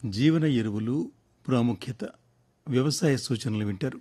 జీవన ఎరువులు ప్రాముఖ్యత వ్యవసాయ సూచనలు వింటారు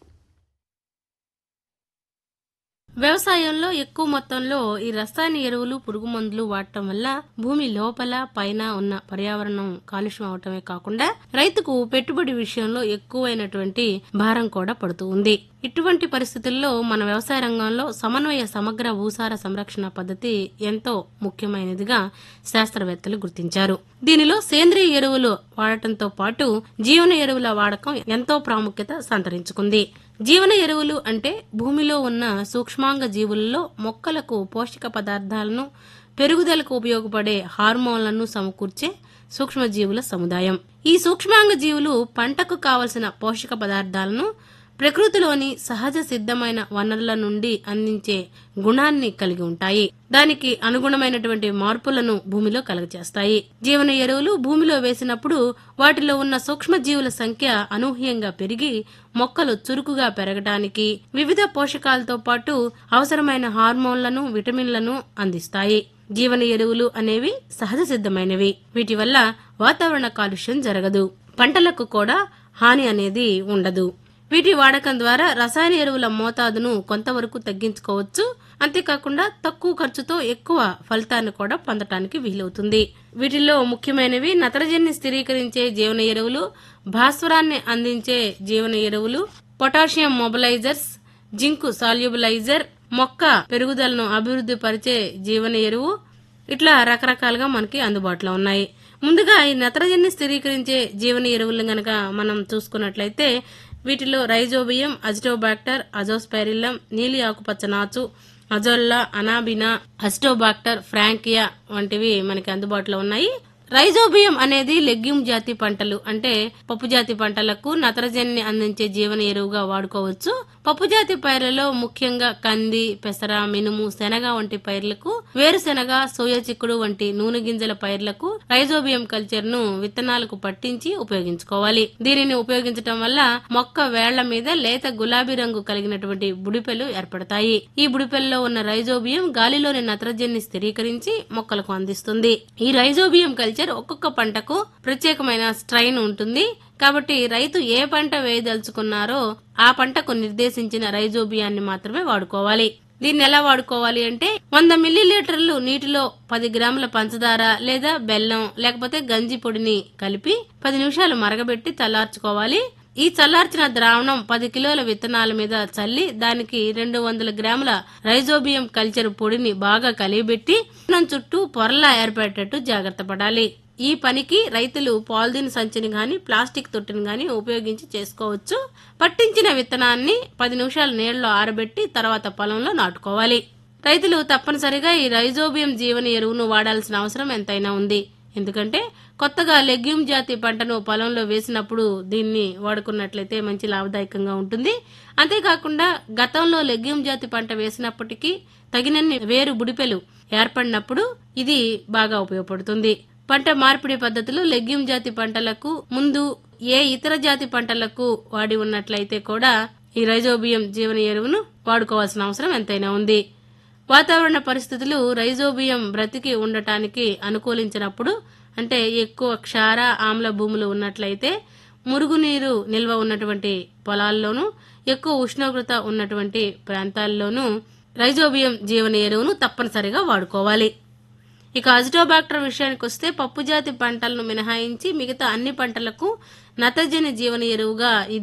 వ్యవసాయంలో ఎక్కువ మొత్తంలో ఈ రసాయన ఎరువులు పురుగు మందులు వాడటం వల్ల భూమి లోపల పైన ఉన్న పర్యావరణం కాలుష్యం అవటమే కాకుండా రైతుకు పెట్టుబడి విషయంలో ఎక్కువైనటువంటి భారం కూడా పడుతూ ఉంది ఇటువంటి పరిస్థితుల్లో మన వ్యవసాయ రంగంలో సమన్వయ సమగ్ర భూసార సంరక్షణ పద్ధతి ఎంతో ముఖ్యమైనదిగా శాస్త్రవేత్తలు గుర్తించారు దీనిలో సేంద్రియ ఎరువులు వాడటంతో పాటు జీవన ఎరువుల వాడకం ఎంతో ప్రాముఖ్యత సంతరించుకుంది జీవన ఎరువులు అంటే భూమిలో ఉన్న సూక్ష్మాంగ జీవులలో మొక్కలకు పోషక పదార్థాలను పెరుగుదలకు ఉపయోగపడే హార్మోన్లను సమకూర్చే సూక్ష్మజీవుల సముదాయం ఈ సూక్ష్మాంగ జీవులు పంటకు కావలసిన పోషక పదార్థాలను ప్రకృతిలోని సహజ సిద్ధమైన వనరుల నుండి అందించే గుణాన్ని కలిగి ఉంటాయి దానికి అనుగుణమైనటువంటి మార్పులను భూమిలో కలుగచేస్తాయి జీవన ఎరువులు భూమిలో వేసినప్పుడు వాటిలో ఉన్న సూక్ష్మజీవుల సంఖ్య అనూహ్యంగా పెరిగి మొక్కలు చురుకుగా పెరగడానికి వివిధ పోషకాలతో పాటు అవసరమైన హార్మోన్లను విటమిన్లను అందిస్తాయి జీవన ఎరువులు అనేవి సహజ సిద్ధమైనవి వీటి వల్ల వాతావరణ కాలుష్యం జరగదు పంటలకు కూడా హాని అనేది ఉండదు వీటి వాడకం ద్వారా రసాయన ఎరువుల మోతాదును కొంతవరకు తగ్గించుకోవచ్చు అంతేకాకుండా తక్కువ ఖర్చుతో ఎక్కువ ఫలితాన్ని కూడా పొందటానికి వీలవుతుంది వీటిల్లో ముఖ్యమైనవి నత్రజనిని స్థిరీకరించే జీవన ఎరువులు భాస్వరాన్ని అందించే జీవన ఎరువులు పొటాషియం మొబలైజర్స్ జింకు సాల్యుబలైజర్ మొక్క పెరుగుదలను అభివృద్ధి పరిచే జీవన ఎరువు ఇట్లా రకరకాలుగా మనకి అందుబాటులో ఉన్నాయి ముందుగా ఈ నత్రజనిని స్థిరీకరించే జీవన ఎరువులను గనక మనం చూసుకున్నట్లయితే వీటిలో రైజోబియం అజిటోబాక్టర్ అజోస్పైరిల్లం నీలి ఆకుపచ్చ నాచు అజోల్లా అనాబినా అజిటోబాక్టర్ ఫ్రాంకియా వంటివి మనకి అందుబాటులో ఉన్నాయి రైజోబియం అనేది లెగ్యూమ్ జాతి పంటలు అంటే పప్పు జాతి పంటలకు నత్రజనిని అందించే జీవన ఎరువుగా వాడుకోవచ్చు పప్పు జాతి పైర్లలో ముఖ్యంగా కంది పెసర మినుము శనగ వంటి పైర్లకు వేరుశెనగ సోయా చిక్కుడు వంటి నూనె గింజల పైర్లకు రైజోబియం కల్చర్ ను విత్తనాలకు పట్టించి ఉపయోగించుకోవాలి దీనిని ఉపయోగించటం వల్ల మొక్క వేళ్ల మీద లేత గులాబీ రంగు కలిగినటువంటి బుడిపెలు ఏర్పడతాయి ఈ బుడిపెల్లో ఉన్న రైజోబియం గాలిలోని నత్రజనిని స్థిరీకరించి మొక్కలకు అందిస్తుంది ఈ రైజోబియం కల్చర్ ఒక్కొక్క పంటకు ప్రత్యేకమైన స్ట్రైన్ ఉంటుంది కాబట్టి రైతు ఏ పంట వేయదలుచుకున్నారో ఆ పంటకు నిర్దేశించిన రైజోబియాన్ని మాత్రమే వాడుకోవాలి దీన్ని ఎలా వాడుకోవాలి అంటే వంద మిల్లీలీటర్లు నీటిలో పది గ్రాముల పంచదార లేదా బెల్లం లేకపోతే గంజి పొడిని కలిపి పది నిమిషాలు మరగబెట్టి చల్లార్చుకోవాలి ఈ చల్లార్చిన ద్రావణం పది కిలోల విత్తనాల మీద చల్లి దానికి రెండు వందల గ్రాముల రైజోబియం కల్చర్ పొడిని బాగా కలియబెట్టి విత్తనం చుట్టూ పొరలా ఏర్పడేటట్టు జాగ్రత్త పడాలి ఈ పనికి రైతులు పాలిథిన్ సంచిని గాని ప్లాస్టిక్ తొట్టిని గాని ఉపయోగించి చేసుకోవచ్చు పట్టించిన విత్తనాన్ని పది నిమిషాలు నీళ్ళలో ఆరబెట్టి తర్వాత పొలంలో నాటుకోవాలి రైతులు తప్పనిసరిగా ఈ రైజోబియం జీవన ఎరువును వాడాల్సిన అవసరం ఎంతైనా ఉంది ఎందుకంటే కొత్తగా లెగ్యూమ్ జాతి పంటను పొలంలో వేసినప్పుడు దీన్ని వాడుకున్నట్లయితే మంచి లాభదాయకంగా ఉంటుంది అంతేకాకుండా గతంలో లెగ్యూమ్ జాతి పంట వేసినప్పటికీ తగినన్ని వేరు బుడిపెలు ఏర్పడినప్పుడు ఇది బాగా ఉపయోగపడుతుంది పంట మార్పిడి పద్ధతిలో లెగ్యూమ్ జాతి పంటలకు ముందు ఏ ఇతర జాతి పంటలకు వాడి ఉన్నట్లయితే కూడా ఈ రైజోబియం జీవన ఎరువును వాడుకోవాల్సిన అవసరం ఎంతైనా ఉంది వాతావరణ పరిస్థితులు రైజోబియం బ్రతికి ఉండటానికి అనుకూలించినప్పుడు అంటే ఎక్కువ క్షార ఆమ్ల భూములు ఉన్నట్లయితే మురుగునీరు నిల్వ ఉన్నటువంటి పొలాల్లోనూ ఎక్కువ ఉష్ణోగ్రత ఉన్నటువంటి ప్రాంతాల్లోనూ రైజోబియం జీవన ఎరువును తప్పనిసరిగా వాడుకోవాలి ఇక అజిటోబాక్టర్ విషయానికి వస్తే పప్పు జాతి పంటలను మినహాయించి మిగతా అన్ని పంటలకు నత్రజని జీవన ఎరువుగా